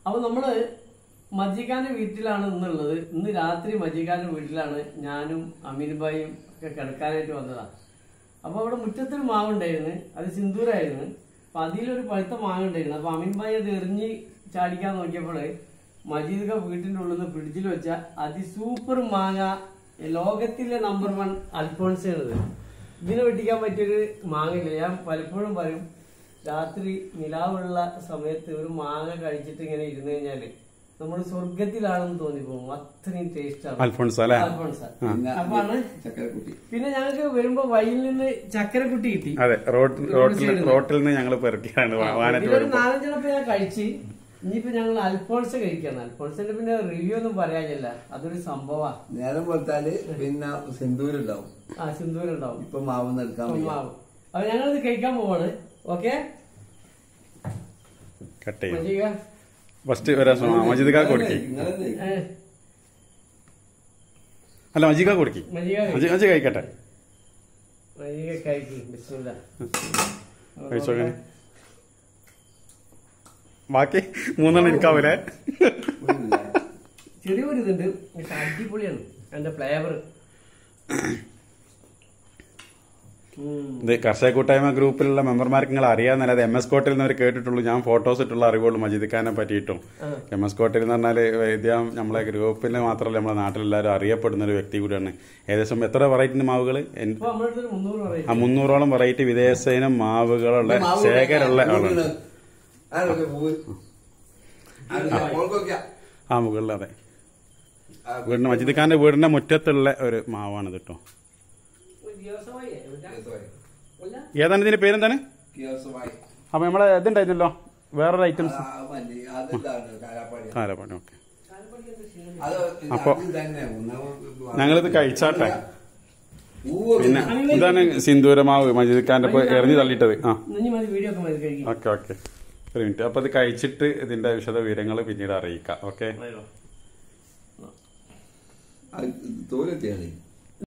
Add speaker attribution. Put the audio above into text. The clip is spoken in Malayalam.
Speaker 1: അപ്പൊ നമ്മള് മജിഖാന്റെ വീട്ടിലാണ് ഇന്നുള്ളത് ഇന്ന് രാത്രി മജിഖാന്റെ വീട്ടിലാണ് ഞാനും അമീർബായും ഒക്കെ കിടക്കാനായിട്ട് വന്നതാ അപ്പൊ അവിടെ മുറ്റത്തൊരു മാവുണ്ടായിരുന്നു അത് സിന്ദൂരായിരുന്നു അപ്പൊ അതിലൊരു പഴുത്ത മാങ്ങ ഉണ്ടായിരുന്നു അപ്പൊ അമീൻബായി അത് എറിഞ്ഞ് ചാടിക്കാൻ നോക്കിയപ്പോൾ മജീദ് ഖാൻ വീട്ടിന്റെ ഉള്ളിൽ നിന്ന് ഫ്രിഡ്ജിൽ വെച്ച അതിസൂപ്പർ മാങ്ങ ലോകത്തിലെ നമ്പർ വൺ അൽഫോൺസ് ആണിത് ഇതിനെ വെട്ടിക്കാൻ പറ്റിയൊരു മാങ്ങയില്ല ഞാൻ പലപ്പോഴും പറയും രാത്രി നിലാവുള്ള സമയത്ത് ഒരു മാങ്ങ കഴിച്ചിട്ട് ഇങ്ങനെ ഇരുന്ന് കഴിഞ്ഞാല് നമ്മൾ സ്വർഗത്തിലാണെന്ന് തോന്നിപ്പോകും അത്രയും ടേസ്റ്റ് ആണ്
Speaker 2: അൽഫോൺസ് അല്ലേ
Speaker 1: അൽഫോൺസ
Speaker 3: പിന്നെ
Speaker 1: അപ്പാണ്
Speaker 3: ചക്കരക്കുട്ടി
Speaker 1: പിന്നെ ഞങ്ങൾക്ക് വരുമ്പോ വഴിയിൽ നിന്ന് ചക്കരക്കുട്ടി കിട്ടി
Speaker 2: അതെ റോഡ് റോട്ടിൽ റോട്ടിൽ നിന്ന് ഞങ്ങൾ പെറുക്കിയാണ് വാനറ്റ്
Speaker 1: ഇതിലൊരു
Speaker 2: വരുമ്പോ
Speaker 1: നാലഞ്ചെണ്ണപ്പോ ഞാൻ കഴിച്ച് ഇനിയിപ്പോ ഞങ്ങൾ അൽഫോൺസ് കഴിക്കാണ് അൽഫോൺസിന്റെ പിന്നെ റിവ്യൂ ഒന്നും പറയാനില്ല അതൊരു സംഭവാ
Speaker 3: നേരം കൊടുത്താല് പിന്നെ സിന്ദൂരുണ്ടാവും
Speaker 1: ആ സിന്ദൂരുണ്ടാവും
Speaker 3: ഇപ്പൊ മാവ് എടുക്കാൻ വയ്യ.
Speaker 1: മാവ് അപ്പൊ ഞങ്ങളിത് കഴിക്കാൻ പോവാണ് ഓക്കെ
Speaker 2: കട്ട് ചെയ്യും ഫസ്റ്റ് ഒരാ മജിദ്ക്കാ കൊടുക്കി
Speaker 3: നിങ്ങളെന്നെ.
Speaker 2: അല്ല മജിക്ക കൊടുക്കി
Speaker 1: മജിക
Speaker 2: മജി മജി കഴിക്കട്ടെ
Speaker 1: മജിക കഴിക്കും ബിസ്മില്ല
Speaker 2: കഴിച്ചോക്കെ ബാക്കി മൂന്നെണ്ണം ഇരിക്കാവൂലേ
Speaker 3: ഒന്നുമില്ല.
Speaker 1: ചെറിയൊരു ഇതുണ്ട് പക്ഷെ അടിപൊളിയാണ് അതിന്റെ ഫ്ലേവർ
Speaker 2: ഇത് കർഷക കൂട്ടായ്മ ഗ്രൂപ്പിലുള്ള മെമ്പർമാർക്ക് നിങ്ങൾ അറിയാന്നല്ലാതെ എം എസ് കോട്ടയിൽ നിന്ന് അവർ കേട്ടിട്ടുള്ളൂ ഞാൻ ഫോട്ടോസ് ഇട്ടുള്ള അറിവുള്ളൂ മജീദ് ഖാനെ പറ്റിയിട്ടും എം എസ് കോട്ടയിൽ എന്ന് പറഞ്ഞാൽ വൈദ്യം നമ്മളെ ഗ്രൂപ്പിൽ മാത്രമല്ല നമ്മുടെ നാട്ടിലെല്ലാവരും അറിയപ്പെടുന്ന ഒരു വ്യക്തി കൂടിയാണ് ഏകദേശം എത്ര വെറൈറ്റി മാവുകൾ
Speaker 1: ഇപ്പൊ നമ്മുടെ അടുത്ത് മുന്നൂറ്
Speaker 2: ആ
Speaker 1: പറയും
Speaker 2: മുന്നൂറോളം വെറൈറ്റി വിദേശ മാവുകളുള്ള
Speaker 3: മാവ്
Speaker 2: ശേഖരമുള്ള
Speaker 3: പൂവിന്.
Speaker 2: ആളുണ്ട്
Speaker 3: ആരൊക്കെ പൂവ്? ആരൊക്കെ? ഓൾക്കൊക്കെയാ?
Speaker 2: ആ മുകളിൽ അതെ
Speaker 3: ആ,
Speaker 2: വീടിന്റെ മജീദ് ഖാന്റെ വീടിന്റെ മുറ്റത്തുള്ള ഒരു മാവാണ് കേട്ടോ
Speaker 1: ദിവസമായി
Speaker 3: sorry.
Speaker 2: ഏതാണ് ഇതിന്റെ പേരെന്താണ്
Speaker 3: കിയോസമായി.
Speaker 2: അപ്പൊ നമ്മളെ ഇതുണ്ടായിരുന്നല്ലോ വേറൊരു ഐറ്റംസ്
Speaker 3: ആ, മല്ലി. അതിതാണ് കാലാപ്പാടി.
Speaker 2: കാലപ്പാടി ഓക്കെ
Speaker 3: അത്
Speaker 2: അപ്പൊ
Speaker 3: അത് തന്നെ. ഒന്ന്
Speaker 2: ഞങ്ങളിത് കഴിച്ചാട്ടെ
Speaker 3: പൂവ്
Speaker 2: പിന്നെ ഇതാണ് സിന്ദൂരമാവ് മജീദ് ഖാന്റെ ഇപ്പൊ എറിഞ്ഞു തള്ളിയിട്ടത് ആ
Speaker 1: ഇനി മതി വീഡിയോ ഒക്കെ മതി കഴിക്കും
Speaker 2: ഓക്കെ ഓക്കെ ഒരു മിനിറ്റ് അപ്പൊ ഇത് കഴിച്ചിട്ട് ഇതിന്റെ വിശദ വിവരങ്ങൾ പിന്നീട് അറിയിക്കാം ഓക്കെ
Speaker 1: ആയിരോ.
Speaker 3: അത് തോലെത്തിയാണ്